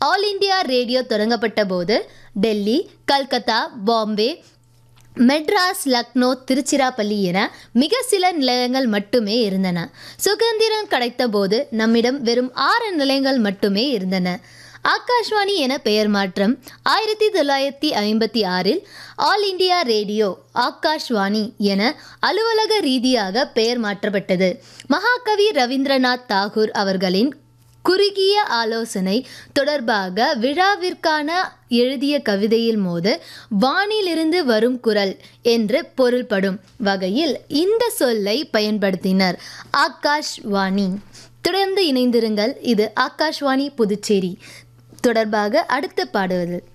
all India radio தொடங்கப்பட்ட போது டெல்லி கல்கத்தா பாம்பே மெட்ராஸ் லக்னோ திருச்சிராப்பள்ளி என மிக சில நிலையங்கள் மட்டுமே இருந்தன சுதந்திரம் கிடைத்த போது நம்மிடம் வெறும் ஆறு நிலையங்கள் மட்டுமே இருந்தன ஆகாஷ்வாணி என பெயர் மாற்றம் ஆயிரத்தி தொள்ளாயிரத்தி ஐம்பத்தி ஆறில் ஆல் இந்தியா ரேடியோ ஆகாஷ்வாணி என அலுவலக ரீதியாக பெயர் மாற்றப்பட்டது மகாகவி ரவீந்திரநாத் தாகூர் அவர்களின் குறுகிய ஆலோசனை தொடர்பாக விழாவிற்கான எழுதிய கவிதையில் மோது வானிலிருந்து வரும் குரல் என்று பொருள்படும் வகையில் இந்த சொல்லை பயன்படுத்தினர் ஆகாஷ்வாணி தொடர்ந்து இணைந்திருங்கள் இது ஆகாஷ்வாணி புதுச்சேரி தொடர்பாக அடுத்து பாடுவது